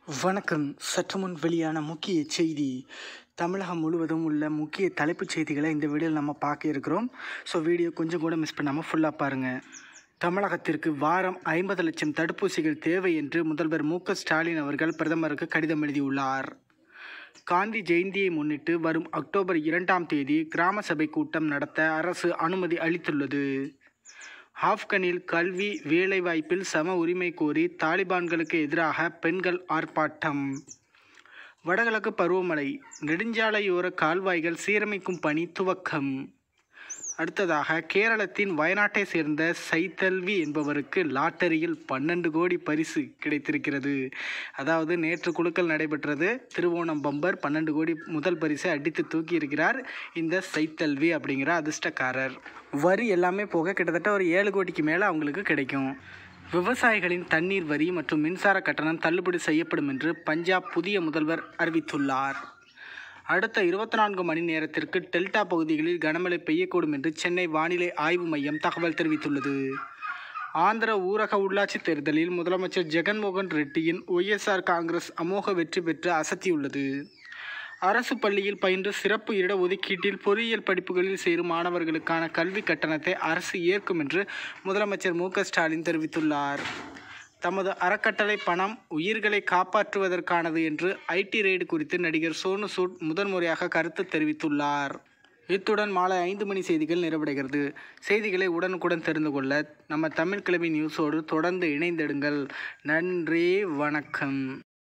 வணக்கம் சற்று முன் வெளியான முக்கிய செய்தி தமிழகம் முழுவதும் உள்ள முக்கிய தலைப்புச் செய்திகளை இந்த வீடியோவில் நம்ம பார்க்க இருக்கிறோம் ஸோ வீடியோ கொஞ்சம் கூட மிஸ் பண்ணாமல் ஃபுல்லாக பாருங்கள் தமிழகத்திற்கு வாரம் ஐம்பது லட்சம் தடுப்பூசிகள் தேவை என்று முதல்வர் மு க ஸ்டாலின் அவர்கள் பிரதமருக்கு கடிதம் எழுதியுள்ளார் காந்தி ஜெயந்தியை முன்னிட்டு வரும் அக்டோபர் இரண்டாம் தேதி கிராம சபை கூட்டம் நடத்த அரசு அனுமதி அளித்துள்ளது ஆப்கனில் கல்வி வேலைவாய்ப்பில் சம உரிமை கோரி தாலிபான்களுக்கு எதிராக பெண்கள் ஆர்ப்பாட்டம் வடகிழக்கு பருவமழை நெடுஞ்சாலையோர கால்வாய்கள் சீரமைக்கும் பணி துவக்கம் அடுத்ததாக கேரளத்தின் வயநாட்டை சேர்ந்த சைத்தல்வி என்பவருக்கு லாட்டரியில் பன்னெண்டு கோடி பரிசு கிடைத்திருக்கிறது அதாவது நேற்று குழுக்கள் நடைபெற்றது திருவோணம் பம்பர் பன்னெண்டு கோடி முதல் பரிசை அடித்து தூக்கி இருக்கிறார் இந்த சைத்தல்வி அப்படிங்கிற அதிர்ஷ்டக்காரர் வரி எல்லாமே போக கிட்டத்தட்ட ஒரு ஏழு கோடிக்கு மேலே அவங்களுக்கு கிடைக்கும் விவசாயிகளின் தண்ணீர் வரி மற்றும் மின்சார கட்டணம் தள்ளுபடி செய்யப்படும் என்று பஞ்சாப் புதிய முதல்வர் அறிவித்துள்ளார் அடுத்த இருபத்தி நான்கு மணி நேரத்திற்கு டெல்டா பகுதிகளில் கனமழை பெய்யக்கூடும் என்று சென்னை வானிலை ஆய்வு மையம் தகவல் தெரிவித்துள்ளது ஆந்திர ஊரக உள்ளாட்சி தேர்தலில் முதலமைச்சர் ஜெகன்மோகன் ரெட்டியின் ஒய்எஸ்ஆர் காங்கிரஸ் அமோக வெற்றி பெற்று அசத்தியுள்ளது அரசு பள்ளியில் பயின்று சிறப்பு இட ஒதுக்கீட்டில் பொறியியல் படிப்புகளில் சேரும் மாணவர்களுக்கான கல்வி கட்டணத்தை அரசு ஏற்கும் என்று முதலமைச்சர் மு க ஸ்டாலின் தெரிவித்துள்ளார் தமது அறக்கட்டளை பணம் உயிர்களை காப்பாற்றுவதற்கானது என்று ஐடி ரெய்டு குறித்து நடிகர் சோனு சூட் முதன்முறையாக கருத்து தெரிவித்துள்ளார் இத்துடன் மாலை ஐந்து மணி செய்திகள் நிறைவடைகிறது செய்திகளை உடனுக்குடன் தெரிந்து கொள்ள நம்ம தமிழ் கிழமை நியூஸோடு தொடர்ந்து இணைந்திடுங்கள் நன்றி வணக்கம்